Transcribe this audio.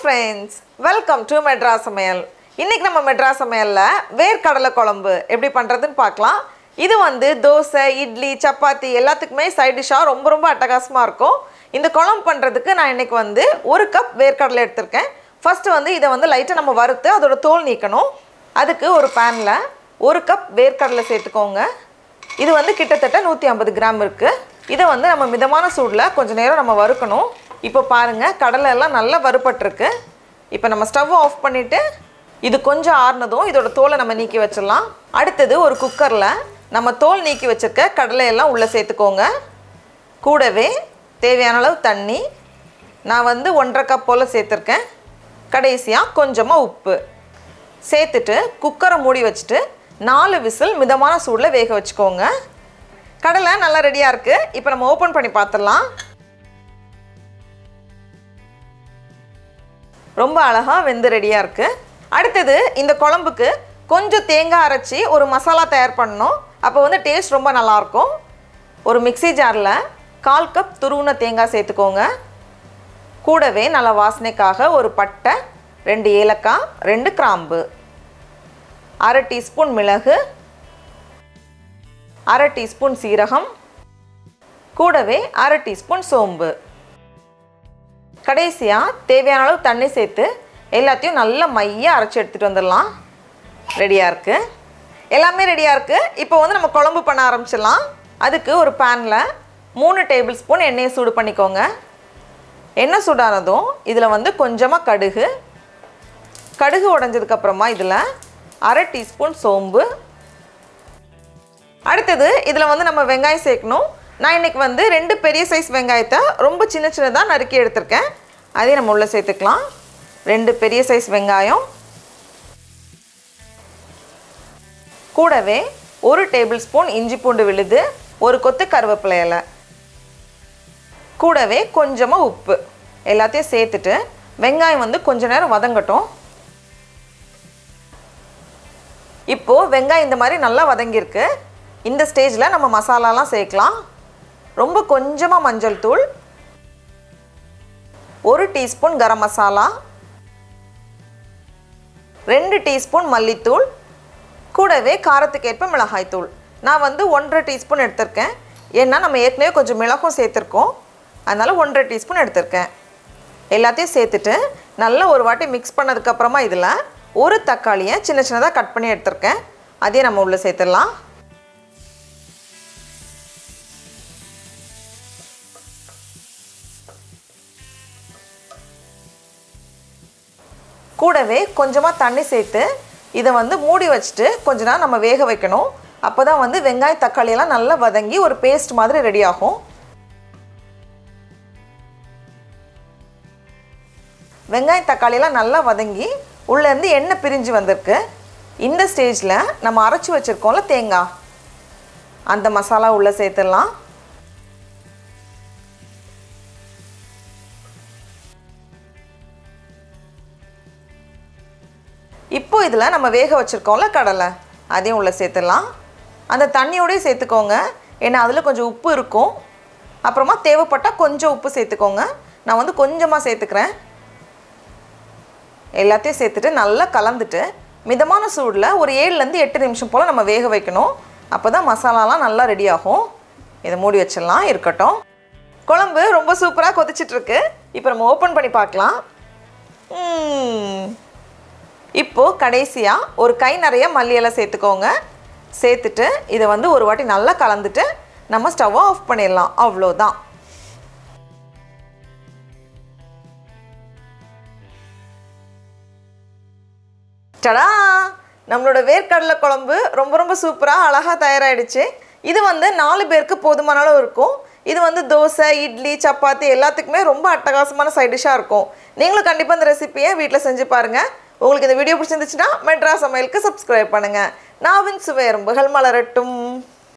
Friends welcome to Madras சமையல் இன்னைக்கு நம்ம மெட்ராஸ் சமையலில் வேர்க்கடலை குழம்பு எப்படி பண்ணுறதுன்னு பார்க்கலாம் இது வந்து தோசை இட்லி சப்பாத்தி எல்லாத்துக்குமே சைட் டிஷ்ஷாக ரொம்ப ரொம்ப அட்டகாசமாக இருக்கும் இந்த குழம்பு பண்ணுறதுக்கு நான் இன்னைக்கு வந்து ஒரு கப் வேர்க்கடலை எடுத்திருக்கேன் ஃபஸ்ட்டு வந்து இதை வந்து லைட்டாக நம்ம வறுத்து அதோட தோல் நீக்கணும் அதுக்கு ஒரு பேனில் ஒரு கப் வேர்க்கடலை சேர்த்துக்கோங்க இது வந்து கிட்டத்தட்ட நூற்றி ஐம்பது கிராம் இருக்குது இதை வந்து நம்ம மிதமான சூடில் கொஞ்சம் நேரம் நம்ம வறுக்கணும் இப்போ பாருங்கள் கடலை எல்லாம் நல்லா வறுபட்டிருக்கு இப்போ நம்ம ஸ்டவ் ஆஃப் பண்ணிவிட்டு இது கொஞ்சம் ஆறுனதும் இதோட தோலை நம்ம நீக்கி வச்சிடலாம் அடுத்தது ஒரு குக்கரில் நம்ம தோல் நீக்கி வச்சிருக்க கடலை எல்லாம் உள்ளே சேர்த்துக்கோங்க கூடவே தேவையான அளவு தண்ணி நான் வந்து ஒன்றரை கப் போல் சேர்த்துருக்கேன் கடைசியாக கொஞ்சமாக உப்பு சேர்த்துட்டு குக்கரை மூடி வச்சுட்டு நாலு விசில் மிதமான சூடில் வேக வச்சுக்கோங்க கடலை நல்லா ரெடியாக இருக்குது இப்போ நம்ம ஓப்பன் பண்ணி பார்த்துடலாம் ரொம்ப அழகாக வெந்து ரெடியாக இருக்குது அடுத்தது இந்த குழம்புக்கு கொஞ்சம் தேங்காய் அரைச்சி ஒரு மசாலா தயார் பண்ணணும் அப்போ வந்து டேஸ்ட் ரொம்ப நல்லாயிருக்கும் ஒரு மிக்ஸி ஜாரில் கால் கப் துருவின தேங்காய் சேர்த்துக்கோங்க கூடவே நல்ல வாசனைக்காக ஒரு பட்டை ரெண்டு ஏலக்காய் ரெண்டு கிராம்பு அரை டீஸ்பூன் மிளகு அரை டீஸ்பூன் சீரகம் கூடவே அரை டீஸ்பூன் சோம்பு கடைசியாக தேவையான அளவு தண்ணி சேர்த்து எல்லாத்தையும் நல்லா மையாக அரைச்சி எடுத்துகிட்டு வந்துடலாம் ரெடியாக இருக்குது எல்லாமே ரெடியாக இருக்குது இப்போ வந்து நம்ம குழம்பு பண்ண ஆரம்பிச்சிடலாம் அதுக்கு ஒரு பேனில் மூணு டேபிள் ஸ்பூன் எண்ணெயை சூடு பண்ணிக்கோங்க எண்ணெய் சூடானதும் இதில் வந்து கொஞ்சமாக கடுகு கடுகு உடஞ்சதுக்கப்புறமா இதில் அரை டீஸ்பூன் சோம்பு அடுத்தது இதில் வந்து நம்ம வெங்காயம் சேர்க்கணும் நான் இன்றைக்கி வந்து ரெண்டு பெரிய சைஸ் வெங்காயத்தை ரொம்ப சின்ன சின்னதாக நறுக்கி எடுத்திருக்கேன் அதையும் நம்ம உள்ளே சேர்த்துக்கலாம் ரெண்டு பெரிய சைஸ் வெங்காயம் கூடவே ஒரு டேபிள் ஸ்பூன் இஞ்சி பூண்டு விழுது ஒரு கொத்து கருவேப்பிலை இலை கூடவே கொஞ்சமாக உப்பு எல்லாத்தையும் சேர்த்துட்டு வெங்காயம் வந்து கொஞ்ச நேரம் வதங்கட்டும் இப்போது வெங்காயம் இந்த மாதிரி நல்லா வதங்கியிருக்கு இந்த ஸ்டேஜில் நம்ம மசாலாலாம் சேர்க்கலாம் ரொம்ப கொஞ்சமாக மஞ்சள் தூள் ஒரு டீஸ்பூன் கரம் மசாலா ரெண்டு டீஸ்பூன் மல்லித்தூள் கூடவே காரத்துக்கேற்ப மிளகாய்த்தூள் நான் வந்து ஒன்றரை டீஸ்பூன் எடுத்திருக்கேன் ஏன்னா நம்ம ஏற்கனவே கொஞ்சம் மிளகும் சேர்த்துருக்கோம் அதனால் ஒன்றரை டீஸ்பூன் எடுத்திருக்கேன் எல்லாத்தையும் சேர்த்துட்டு நல்லா ஒரு வாட்டி மிக்ஸ் பண்ணதுக்கப்புறமா இதில் ஒரு தக்காளியை சின்ன சின்னதாக கட் பண்ணி எடுத்திருக்கேன் அதையும் நம்ம உள்ளே சேர்த்துடலாம் கூடவே கொஞ்சமாக தண்ணி சேர்த்து இதை வந்து மூடி வச்சுட்டு கொஞ்ச நேரம் நம்ம வேக வைக்கணும் அப்போ தான் வந்து வெங்காய தக்காளியெல்லாம் நல்லா வதங்கி ஒரு பேஸ்ட் மாதிரி ரெடி ஆகும் வெங்காய தக்காளியெல்லாம் நல்லா வதங்கி உள்ளேருந்து எண்ணெய் பிரிஞ்சு வந்திருக்கு இந்த ஸ்டேஜில் நம்ம அரைச்சி வச்சுருக்கோம்ல தேங்காய் அந்த மசாலா உள்ளே சேர்த்துடலாம் இப்போ இதில் நம்ம வேக வச்சுருக்கோம்ல கடலை அதையும் உள்ளே சேர்த்துடலாம் அந்த தண்ணியோடய சேர்த்துக்கோங்க ஏன்னா அதில் கொஞ்சம் உப்பு இருக்கும் அப்புறமா தேவைப்பட்டால் கொஞ்சம் உப்பு சேர்த்துக்கோங்க நான் வந்து கொஞ்சமாக சேர்த்துக்கிறேன் எல்லாத்தையும் சேர்த்துட்டு நல்லா கலந்துட்டு மிதமான சூடில் ஒரு ஏழுலேருந்து எட்டு நிமிஷம் போல் நம்ம வேக வைக்கணும் அப்போ தான் மசாலாலாம் நல்லா ரெடி ஆகும் இதை மூடி வச்சிடலாம் இருக்கட்டும் குழம்பு ரொம்ப சூப்பராக கொதிச்சிட்ருக்கு இப்போ நம்ம ஓப்பன் பண்ணி பார்க்கலாம் ம். இப்போது கடைசியாக ஒரு கை நிறைய மல்லி இலை சேர்த்துக்கோங்க சேர்த்துட்டு இதை வந்து ஒரு வாட்டி நல்லா கலந்துட்டு நம்ம ஸ்டவ்வை ஆஃப் பண்ணிடலாம் அவ்வளோதான் டடா நம்மளோட வேர்க்கடலை குழம்பு ரொம்ப ரொம்ப சூப்பராக அழகாக தயாராகிடுச்சு இது வந்து நாலு பேருக்கு போதுமான அளவு இருக்கும் இது வந்து தோசை இட்லி சப்பாத்தி எல்லாத்துக்குமே ரொம்ப அட்டகாசமான சைட் டிஷ்ஷாக இருக்கும் நீங்களும் கண்டிப்பாக இந்த ரெசிபியை வீட்டில் செஞ்சு பாருங்கள் உங்களுக்கு இந்த வீடியோ பிடிச்சிருந்துச்சுன்னா மெட்ரா சமையலுக்கு சப்ஸ்கிரைப் பண்ணுங்கள் நாவின் சுவை எறும்புகள் மலரட்டும்